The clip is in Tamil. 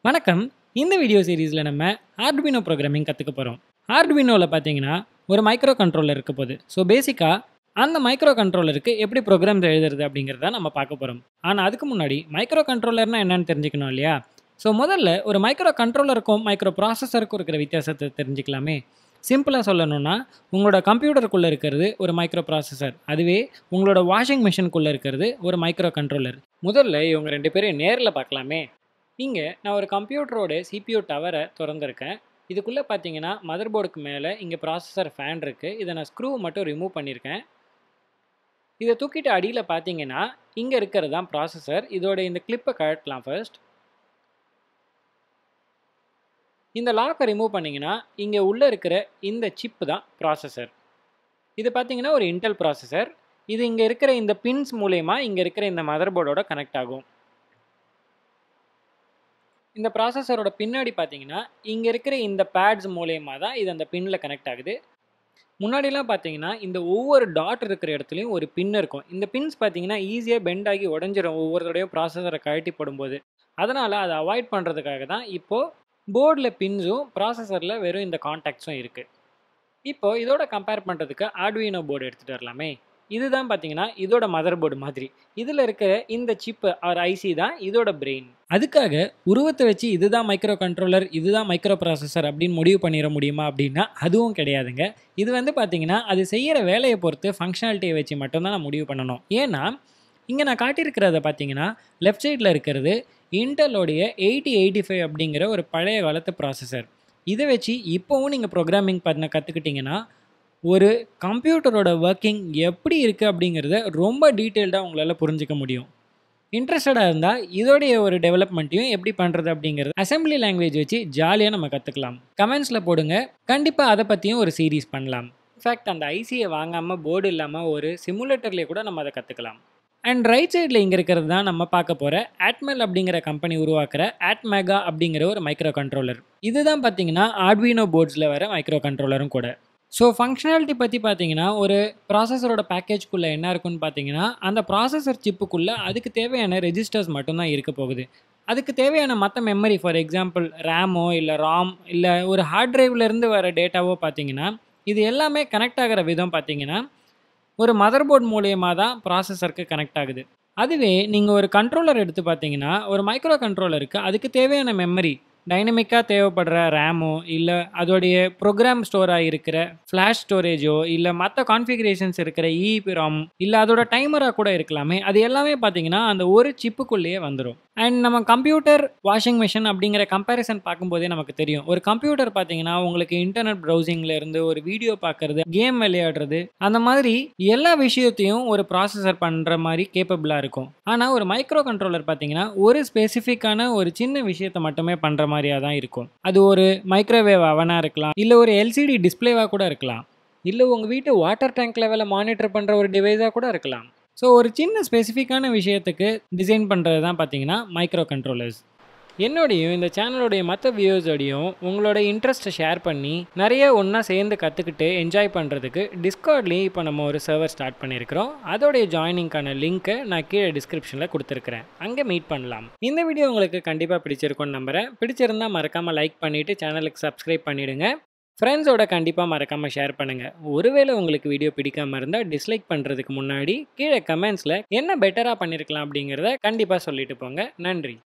வணக்கம் இந்த வீடியோ சீரீஸில் நம்ம ஆர்டுபினோ ப்ரோக்ராமிங் கற்றுக்க போகிறோம் ஆர்டுபினோவில் பார்த்தீங்கன்னா ஒரு மைக்ரோ கண்ட்ரோலர் இருக்க போகுது ஸோ பேசிக்காக அந்த மைக்ரோ கண்ட்ரோலருக்கு எப்படி ப்ரோக்ராம்ஸ் எழுதுறது அப்படிங்கிறத நம்ம பார்க்க போகிறோம் ஆனால் அதுக்கு முன்னாடி மைக்ரோ கண்ட்ரோலர்னா என்னன்னு தெரிஞ்சுக்கணும் இல்லையா ஸோ முதல்ல ஒரு மைக்ரோ கண்ட்ரோலருக்கும் மைக்ரோ ப்ராசஸருக்கும் இருக்கிற வித்தியாசத்தை தெரிஞ்சுக்கலாமே சிம்பிளாக சொல்லணும்னா உங்களோட கம்ப்யூட்டருக்குள்ளே இருக்கிறது ஒரு மைக்ரோ ப்ராசஸர் அதுவே உங்களோட வாஷிங் மிஷினுக்குள்ளே இருக்கிறது ஒரு மைக்ரோ கண்ட்ரோலர் முதல்ல இவங்க ரெண்டு பேரும் நேரில் பார்க்கலாமே இங்கே நான் ஒரு கம்ப்யூட்டரோட சிபியூ டவரை திறந்திருக்கேன் இதுக்குள்ளே பார்த்தீங்கன்னா மதர் போர்டுக்கு மேலே இங்கே ப்ராசஸர் ஃபேன் இருக்குது இதை நான் ஸ்க்ரூ மட்டும் ரிமூவ் பண்ணியிருக்கேன் இதை தூக்கிட்டு அடியில் பார்த்தீங்கன்னா இங்கே இருக்கிறது தான் ப்ராசஸர் இதோட இந்த கிளிப்பை கழட்டலாம் ஃபர்ஸ்ட் இந்த லாக்கை ரிமூவ் பண்ணிங்கன்னா இங்கே உள்ளே இருக்கிற இந்த சிப்பு தான் ப்ராசஸர் இது பார்த்தீங்கன்னா ஒரு இன்டெல் ப்ராசஸர் இது இங்கே இருக்கிற இந்த பின்ஸ் மூலயமா இங்கே இருக்கிற இந்த மதர் போர்டோட கனெக்ட் ஆகும் இந்த ப்ராசஸரோட பின்னாடி பார்த்தீங்கன்னா இங்கே இருக்கிற இந்த பேட்ஸ் மூலயமா தான் இது அந்த பின்னில் கனெக்ட் ஆகுது முன்னாடிலாம் பார்த்தீங்கன்னா இந்த ஒவ்வொரு டாட் இருக்கிற இடத்துலையும் ஒரு பின் இருக்கும் இந்த பின்ஸ் பார்த்தீங்கன்னா ஈஸியாக பெண்ட் ஆகி உடஞ்சிரும் ஒவ்வொரு தடையும் ப்ராசஸரை கழட்டி போடும்போது அதனால் அதை அவாய்ட் பண்ணுறதுக்காக தான் இப்போது போர்டில் பின்ஸும் ப்ராசஸரில் வெறும் இந்த கான்டாக்ட்ஸும் இருக்குது இப்போது இதோட கம்பேர் பண்ணுறதுக்கு ஆர்டுவினோ போர்டு எடுத்துகிட்டு வரலாமே இதுதான் பார்த்தீங்கன்னா இதோட மதர் போர்டு மாதிரி இதில் இருக்கிற இந்த சிப்பு ஆர் ஐசி தான் இதோட பிரெயின் அதுக்காக உருவத்தை வச்சு இதுதான் மைக்ரோ கண்ட்ரோலர் இதுதான் மைக்ரோ ப்ராசஸர் அப்படின்னு முடிவு பண்ணிட முடியுமா அப்படின்னா அதுவும் கிடையாதுங்க இது வந்து பார்த்தீங்கன்னா அது செய்கிற வேலையை பொறுத்து ஃபங்க்ஷனாலிட்டியை வச்சு மட்டும்தான் நான் முடிவு பண்ணணும் ஏன்னா இங்கே நான் காட்டியிருக்கிறத பார்த்தீங்கன்னா லெஃப்ட் சைடில் இருக்கிறது இன்டலோடைய எயிட்டி எயிட்டி ஃபைவ் அப்படிங்கிற ஒரு பழைய காலத்து ப்ராசஸர் இதை வச்சு இப்போவும் நீங்கள் ப்ரோக்ராமிங் பண்ண கற்றுக்கிட்டிங்கன்னா ஒரு கம்ப்யூட்டரோட ஒர்க்கிங் எப்படி இருக்குது அப்படிங்கிறத ரொம்ப டீட்டெயில்டாக உங்களால் புரிஞ்சிக்க முடியும் இன்ட்ரெஸ்டடாக இருந்தால் இதோடைய ஒரு டெவலப்மெண்ட்டையும் எப்படி பண்ணுறது அப்படிங்கிறது அசம்பிளி லாங்குவேஜ் வச்சு ஜாலியாக நம்ம கற்றுக்கலாம் கமெண்ட்ஸில் போடுங்க கண்டிப்பாக அதை பற்றியும் ஒரு சீரீஸ் பண்ணலாம் இன்ஃபேக்ட் அந்த ஐசியை வாங்காமல் போர்டு இல்லாமல் ஒரு சிமுலேட்டர்லேயே கூட நம்ம அதை கற்றுக்கலாம் அண்ட் ரைட் சைடில் இங்கே இருக்கிறது தான் நம்ம பார்க்க போகிற ஆட்மெல் அப்படிங்கிற கம்பெனி உருவாக்குற ஆட்மேகா அப்படிங்கிற ஒரு மைக்ரோ கண்ட்ரோலர் இதுதான் பார்த்தீங்கன்னா ஆர்டுவினோ போர்ட்ஸில் வர மைக்ரோ கண்ட்ரோலரும் கூட ஸோ ஃபங்க்ஷனாலிட்டி பற்றி பார்த்தீங்கன்னா ஒரு ப்ராசஸரோட பேக்கேஜ்குள்ளே என்ன இருக்குன்னு பார்த்தீங்கன்னா அந்த ப்ராசஸர் சிப்புக்குள்ளே அதுக்கு தேவையான ரெஜிஸ்டர்ஸ் மட்டும்தான் இருக்க போகுது அதுக்கு தேவையான மற்ற மெமரி ஃபார் எக்ஸாம்பிள் ரேமோ இல்லை ராம் இல்லை ஒரு ஹார்ட் டிரைவ்லேருந்து வர டேட்டாவோ பார்த்தீங்கன்னா இது எல்லாமே கனெக்ட் ஆகிற விதம் பார்த்தீங்கன்னா ஒரு மதர் போர்ட் மூலியமாக தான் ப்ராசஸருக்கு கனெக்ட் ஆகுது அதுவே நீங்கள் ஒரு கண்ட்ரோலர் எடுத்து பார்த்தீங்கன்னா ஒரு மைக்ரோ கண்ட்ரோலருக்கு அதுக்கு தேவையான மெமரி டைனமிக்காக தேவைப்படுற ரேமோ இல்லை அதோடைய ப்ரோக்ராம் ஸ்டோராக இருக்கிற ஃப்ளாஷ் ஸ்டோரேஜோ இல்லை மற்ற கான்ஃபிகரேஷன்ஸ் இருக்கிற இபி ராம் இல்லை அதோட டைமராக கூட இருக்கலாமே அது எல்லாமே பார்த்தீங்கன்னா அந்த ஒரு சிப்புக்குள்ளேயே வந்துடும் அண்ட் நம்ம கம்ப்யூட்டர் வாஷிங் மிஷின் அப்படிங்கிற கம்பேரிசன் பார்க்கும்போதே நமக்கு தெரியும் ஒரு கம்ப்யூட்டர் பார்த்தீங்கன்னா உங்களுக்கு இன்டர்நெட் ப்ரௌசிங்ல இருந்து ஒரு வீடியோ பார்க்கறது கேம் விளையாடுறது அந்த மாதிரி எல்லா விஷயத்தையும் ஒரு ப்ராசஸர் பண்ணுற மாதிரி கேப்பபிளாக இருக்கும் ஆனால் ஒரு மைக்ரோ கண்ட்ரோலர் பார்த்தீங்கன்னா ஒரு ஸ்பெசிஃபிக்கான ஒரு சின்ன விஷயத்தை மட்டுமே பண்ணுற மாதிரியாக தான் இருக்கும் அது ஒரு மைக்ரோவேவ் அவனாக இருக்கலாம் இல்லை ஒரு எல்சிடி டிஸ்பிளேவாக கூட இருக்கலாம் இல்லை உங்கள் வீட்டு வாட்டர் டேங்க் லெவலில் மானிட்டர் பண்ணுற ஒரு டிவைஸாக கூட இருக்கலாம் ஸோ ஒரு சின்ன ஸ்பெசிஃபிக்கான விஷயத்துக்கு டிசைன் பண்ணுறது தான் பார்த்தீங்கன்னா மைக்ரோ கண்ட்ரோலர்ஸ் என்னோடையும் இந்த சேனலோடைய மற்ற வியூஸோடையும் உங்களோட இன்ட்ரெஸ்ட்டை ஷேர் பண்ணி நிறைய ஒன்றா சேர்ந்து கற்றுக்கிட்டு என்ஜாய் பண்ணுறதுக்கு டிஸ்கார்ட்லேயும் இப்போ நம்ம ஒரு சர்வர் ஸ்டார்ட் பண்ணியிருக்கிறோம் அதோடைய ஜாயினிங்க்கான லிங்க்கை நான் கீழே டிஸ்கிரிப்ஷனில் கொடுத்துருக்குறேன் அங்கே மீட் பண்ணலாம் இந்த வீடியோ உங்களுக்கு கண்டிப்பாக பிடிச்சிருக்கும்னு நம்புகிறேன் பிடிச்சிருந்தா மறக்காமல் லைக் பண்ணிவிட்டு சேனலுக்கு சப்ஸ்கிரைப் பண்ணிவிடுங்க ஃப்ரெண்ட்ஸோட கண்டிப்பாக மறக்காமல் ஷேர் பண்ணுங்கள் ஒருவேளை உங்களுக்கு வீடியோ பிடிக்காமல் இருந்தால் டிஸ்லைக் பண்ணுறதுக்கு முன்னாடி கீழே கமெண்ட்ஸில் என்ன பெட்டராக பண்ணியிருக்கலாம் அப்படிங்கிறத கண்டிப்பாக சொல்லிட்டு போங்க நன்றி